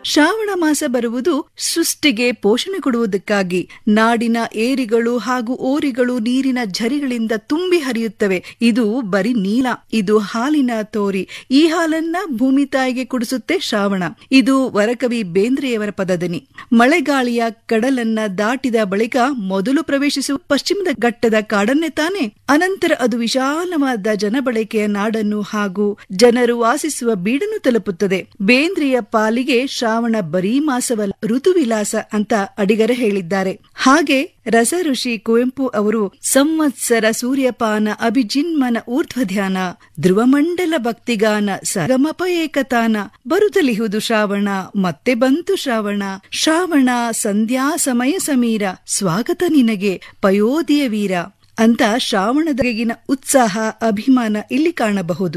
ಶ್ರಾವಣ ಮಾಸ ಬರುವುದು ಸೃಷ್ಟಿಗೆ ಪೋಷಣೆ ಕೊಡುವುದಕ್ಕಾಗಿ ನಾಡಿನ ಏರಿಗಳು ಹಾಗೂ ಓರಿಗಳು ನೀರಿನ ಝರಿಗಳಿಂದ ತುಂಬಿ ಹರಿಯುತ್ತವೆ ಇದು ಬರೀ ನೀಲ ಇದು ಹಾಲಿನ ತೋರಿ ಈ ಹಾಲನ್ನ ಭೂಮಿ ತಾಯಿಗೆ ಕುಡಿಸುತ್ತೆ ಶ್ರಾವಣ ಇದು ವರಕವಿ ಬೇಂದ್ರೆಯವರ ಪದದನಿ ಮಳೆಗಾಳಿಯ ಕಡಲನ್ನ ದಾಟಿದ ಬಳಿಕ ಮೊದಲು ಪ್ರವೇಶಿಸುವ ಪಶ್ಚಿಮದ ಘಟ್ಟದ ಕಾಡನ್ನೇ ತಾನೆ ಅನಂತರ ಅದು ವಿಶಾಲವಾದ ಜನಬಳಕೆಯ ನಾಡನ್ನು ಹಾಗೂ ಜನರು ವಾಸಿಸುವ ಬೀಡನ್ನು ತಲುಪುತ್ತದೆ ಬೇಂದ್ರೆಯ ಪಾಲಿಗೆ ಶ್ರಾವಣ ಬರೀ ಮಾಸವಲ್ಲ ಋತುವಿಲಾಸ ಅಂತ ಅಡಿಗರ ಹೇಳಿದ್ದಾರೆ ಹಾಗೆ ರಸ ಋಷಿ ಕುವೆಂಪು ಅವರು ಸಂವತ್ಸರ ಸೂರ್ಯಪಾನ ಅಭಿಜಿನ್ಮನ ಊರ್ಧ್ವಧ್ಯಾನ ಧ್ರುವಮಂಡಲ ಭಕ್ತಿಗಾನ ಸಗಮಪ ಏಕತಾನ ಬರುತ್ತಲಿಹುದು ಶ್ರಾವಣ ಮತ್ತೆ ಬಂತು ಶ್ರಾವಣ ಶ್ರಾವಣ ಸಂಧ್ಯಾ ಸಮಯ ಸಮೀರ ಸ್ವಾಗತ ನಿನಗೆ ಪಯೋಧಿಯ ವೀರ ಅಂತ ಶ್ರಾವಣದಗಿನ ಉತ್ಸಾಹ ಅಭಿಮಾನ ಇಲ್ಲಿ ಕಾಣಬಹುದು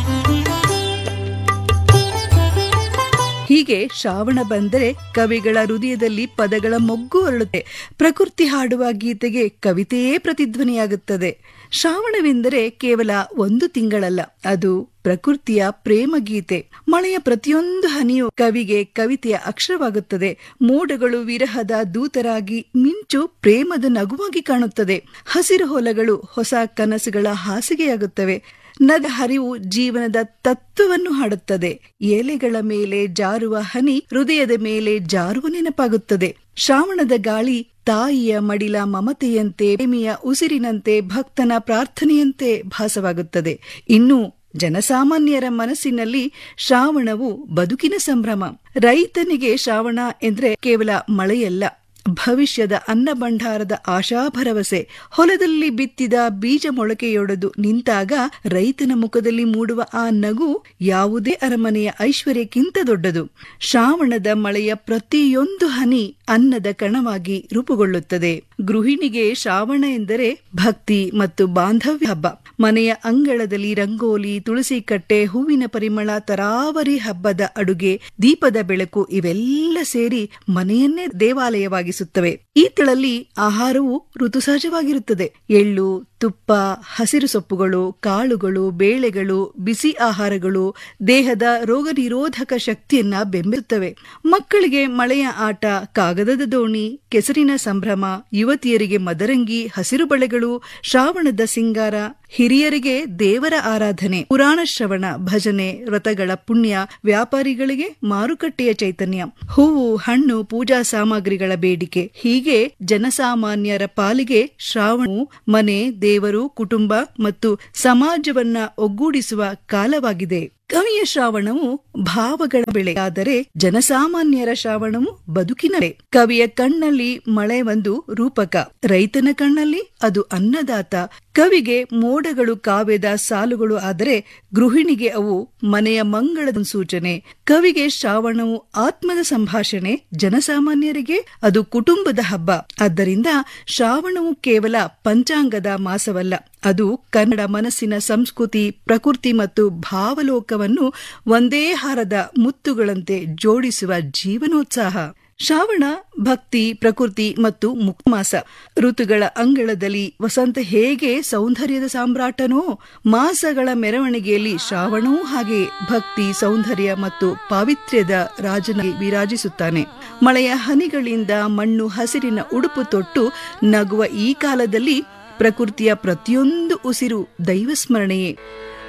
ಹೀಗೆ ಶ್ರಾವಣ ಬಂದರೆ ಕವಿಗಳ ಹೃದಯದಲ್ಲಿ ಪದಗಳ ಮೊಗ್ಗು ಹೊರಳುತ್ತೆ ಪ್ರಕೃತಿ ಹಾಡುವ ಗೀತೆಗೆ ಕವಿತೆಯೇ ಪ್ರತಿಧ್ವನಿಯಾಗುತ್ತದೆ ಶ್ರಾವಣವೆಂದರೆ ಕೇವಲ ಒಂದು ತಿಂಗಳಲ್ಲ ಅದು ಪ್ರಕೃತಿಯ ಪ್ರೇಮ ಗೀತೆ ಮಳೆಯ ಪ್ರತಿಯೊಂದು ಹನಿಯು ಕವಿಗೆ ಕವಿತೆಯ ಅಕ್ಷರವಾಗುತ್ತದೆ ಮೋಡಗಳು ವಿರಹದ ದೂತರಾಗಿ ಮಿಂಚು ಪ್ರೇಮದ ನಗುವಾಗಿ ಕಾಣುತ್ತದೆ ಹಸಿರು ಹೊಲಗಳು ಹೊಸ ಕನಸುಗಳ ಹಾಸಿಗೆಯಾಗುತ್ತವೆ ನದ ಹರಿವು ಜೀವನದ ತತ್ವವನ್ನು ಹಾಡುತ್ತದೆ ಎಲೆಗಳ ಮೇಲೆ ಜಾರುವ ಹನಿ ಹೃದಯದ ಮೇಲೆ ಜಾರುವ ನೆನಪಾಗುತ್ತದೆ ಶ್ರಾವಣದ ಗಾಳಿ ತಾಯಿಯ ಮಡಿಲ ಮಮತೆಯಂತೆ ಪ್ರೇಮಿಯ ಉಸಿರಿನಂತೆ ಭಕ್ತನ ಪ್ರಾರ್ಥನೆಯಂತೆ ಭಾಸವಾಗುತ್ತದೆ ಇನ್ನು ಜನಸಾಮಾನ್ಯರ ಮನಸ್ಸಿನಲ್ಲಿ ಶ್ರಾವಣವು ಬದುಕಿನ ಸಂಭ್ರಮ ರೈತನಿಗೆ ಶ್ರಾವಣ ಎಂದ್ರೆ ಕೇವಲ ಮಳೆಯಲ್ಲ ಭವಿಷ್ಯದ ಅನ್ನ ಭಂಡಾರದ ಆಶಾ ಭರವಸೆ ಹೊಲದಲ್ಲಿ ಬಿತ್ತಿದ ಬೀಜ ಮೊಳಕೆಯೊಡೆದು ನಿಂತಾಗ ರೈತನ ಮುಖದಲ್ಲಿ ಮೂಡುವ ಆ ನಗು ಯಾವುದೇ ಅರಮನೆಯ ಐಶ್ವರ್ಯಕ್ಕಿಂತ ದೊಡ್ಡದು ಶ್ರಾವಣದ ಮಳೆಯ ಪ್ರತಿಯೊಂದು ಹನಿ ಅನ್ನದ ಕಣವಾಗಿ ರೂಪುಗೊಳ್ಳುತ್ತದೆ ಗೃಹಿಣಿಗೆ ಶ್ರಾವಣ ಎಂದರೆ ಭಕ್ತಿ ಮತ್ತು ಬಾಂಧವ್ಯ ಹಬ್ಬ ಮನೆಯ ಅಂಗಳದಲ್ಲಿ ರಂಗೋಲಿ ತುಳಸಿ ಕಟ್ಟೆ ಹೂವಿನ ಪರಿಮಳ ತರಾವರಿ ಹಬ್ಬದ ಅಡುಗೆ ದೀಪದ ಬೆಳಕು ಇವೆಲ್ಲ ಸೇರಿ ಮನೆಯನ್ನೇ ದೇವಾಲಯವಾಗಿಸುತ್ತವೆ ಈ ತಿಳಲ್ಲಿ ಆಹಾರವು ಋತುಸಹಜವಾಗಿರುತ್ತದೆ ಎಳ್ಳು ತುಪ್ಪ ಹಸಿರು ಸೊಪ್ಪುಗಳು ಕಾಳುಗಳು ಬೇಳೆಗಳು ಬಿಸಿ ಆಹಾರಗಳು ದೇಹದ ರೋಗ ನಿರೋಧಕ ಶಕ್ತಿಯನ್ನ ಬೆಂಬಲುತ್ತವೆ ಮಕ್ಕಳಿಗೆ ಮಳೆಯ ಆಟ ಕಾಗದದ ದೋಣಿ ಕೆಸರಿನ ಸಂಭ್ರಮ ಯುವತಿಯರಿಗೆ ಮದರಂಗಿ ಹಸಿರು ಬಳೆಗಳು ಶ್ರಾವಣದ ಸಿಂಗಾರ ಹಿರಿಯರಿಗೆ ದೇವರ ಆರಾಧನೆ ಪುರಾಣ ಶ್ರವಣ ಭಜನೆ ವ್ರತಗಳ ಪುಣ್ಯ ವ್ಯಾಪಾರಿಗಳಿಗೆ ಮಾರುಕಟ್ಟೆಯ ಚೈತನ್ಯ ಹೂವು ಹಣ್ಣು ಪೂಜಾ ಸಾಮಗ್ರಿಗಳ ಬೇಡಿಕೆ ಹೀಗೆ ಜನಸಾಮಾನ್ಯರ ಪಾಲಿಗೆ ಶ್ರಾವಣವು ಮನೆ ದೇವರು ಕುಟುಂಬ ಮತ್ತು ಸಮಾಜವನ್ನ ಒಗ್ಗೂಡಿಸುವ ಕಾಲವಾಗಿದೆ ಕವಿಯ ಶ್ರಾವಣವು ಭಾವಗಳ ಬೆಳೆ ಆದರೆ ಜನಸಾಮಾನ್ಯರ ಶ್ರಾವಣವು ಬದುಕಿನ ಬೆಳೆ. ಕವಿಯ ಕಣ್ಣಲ್ಲಿ ಮಳೆ ಒಂದು ರೂಪಕ ರೈತನ ಕಣ್ಣಲ್ಲಿ ಅದು ಅನ್ನದಾತ ಕವಿಗೆ ಮೋಡಗಳು ಕಾವ್ಯದ ಸಾಲುಗಳು ಆದರೆ ಗೃಹಿಣಿಗೆ ಅವು ಮನೆಯ ಮಂಗಳದ ಸೂಚನೆ ಕವಿಗೆ ಶ್ರಾವಣವು ಆತ್ಮದ ಸಂಭಾಷಣೆ ಜನಸಾಮಾನ್ಯರಿಗೆ ಅದು ಕುಟುಂಬದ ಹಬ್ಬ ಆದ್ದರಿಂದ ಶ್ರಾವಣವು ಕೇವಲ ಪಂಚಾಂಗದ ಮಾಸವಲ್ಲ ಅದು ಕನ್ನಡ ಮನಸ್ಸಿನ ಸಂಸ್ಕೃತಿ ಪ್ರಕೃತಿ ಮತ್ತು ಭಾವಲೋಕವನ್ನು ಒಂದೇ ಹಾರದ ಮುತ್ತುಗಳಂತೆ ಜೋಡಿಸುವ ಜೀವನೋತ್ಸಾಹ ಶ್ರಾವಣ ಭಕ್ತಿ ಪ್ರಕೃತಿ ಮತ್ತು ಮುಕ್ಮಾಸ ಋತುಗಳ ಅಂಗಳದಲ್ಲಿ ವಸಂತ ಹೇಗೆ ಸೌಂದರ್ಯದ ಸಾಮ್ರಾಟನೋ ಮಾಸಗಳ ಮೆರವಣಿಗೆಯಲ್ಲಿ ಶ್ರಾವಣವೂ ಹಾಗೆ ಭಕ್ತಿ ಸೌಂದರ್ಯ ಮತ್ತು ಪಾವಿತ್ರ್ಯದ ರಾಜನಾಗಿ ವಿರಾಜಿಸುತ್ತಾನೆ ಮಳೆಯ ಹನಿಗಳಿಂದ ಮಣ್ಣು ಹಸಿರಿನ ಉಡುಪು ತೊಟ್ಟು ನಗುವ ಈ ಕಾಲದಲ್ಲಿ ಪ್ರಕೃತಿಯ ಪ್ರತಿಯೊಂದು ಉಸಿರು ದೈವಸ್ಮರಣೆಯೇ